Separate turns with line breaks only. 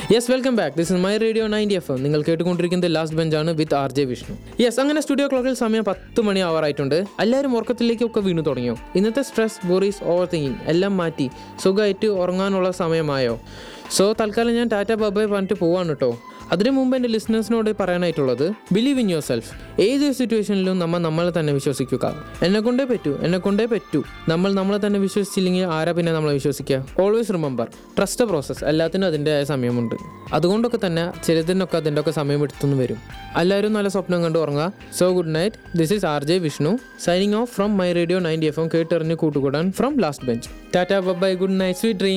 yes welcome back this is my radio ninety F M നിങ്ങൾ കേട്ടുകൊണ്ടിരിക്കുന്നത് last ബെഞ്ചാണ് with R J Vishnu yes അങ്ങനെ studio ക്ലോക്കിൽ സമയം പത്ത് മണി ആവാറായിട്ടുണ്ട് എല്ലാവരും ഉറക്കത്തിലേക്കൊക്കെ വീണു തുടങ്ങിയോ ഇന്നത്തെ സ്ട്രെസ് ബോറീസ് ഓവർ തിങ്കിങ് എല്ലാം മാറ്റി സുഖമായിട്ട് ഉറങ്ങാനുള്ള സമയമായോ സോ തൽക്കാലം ഞാൻ ടാറ്റ ബബായ് പറഞ്ഞിട്ട് പോവാണ് കേട്ടോ അതിനു മുമ്പ് എൻ്റെ ലിസണേഴ്സിനോട് പറയാനായിട്ടുള്ളത് ബിലീവ് ഇൻ യുവർ സെൽഫ് ഏത് സിറ്റുവേഷനിലും നമ്മൾ നമ്മളെ തന്നെ വിശ്വസിക്കുക എന്നെ കൊണ്ടേ പറ്റൂ എന്നെ കൊണ്ടേ പറ്റൂ നമ്മൾ നമ്മളെ തന്നെ വിശ്വസിച്ചില്ലെങ്കിൽ ആരാ പിന്നെ നമ്മളെ വിശ്വസിക്കുക ഓൾവേസ് റിമെമ്പർ ട്രസ്റ്റ് പ്രോസസ്സ് എല്ലാത്തിനും അതിൻ്റെതായ സമയമുണ്ട് അതുകൊണ്ടൊക്കെ തന്നെ ചിലതിനൊക്കെ അതിൻ്റെ ഒക്കെ സമയം എടുത്തുനിന്ന് വരും എല്ലാവരും നല്ല സ്വപ്നം കണ്ട് ഉറങ്ങുക so good night this is R J Vishnu signing off from my radio ninety F M കേട്ടെറിഞ്ഞ് കൂട്ടുകൂടാൻ from last bench tata bye good night sweet dream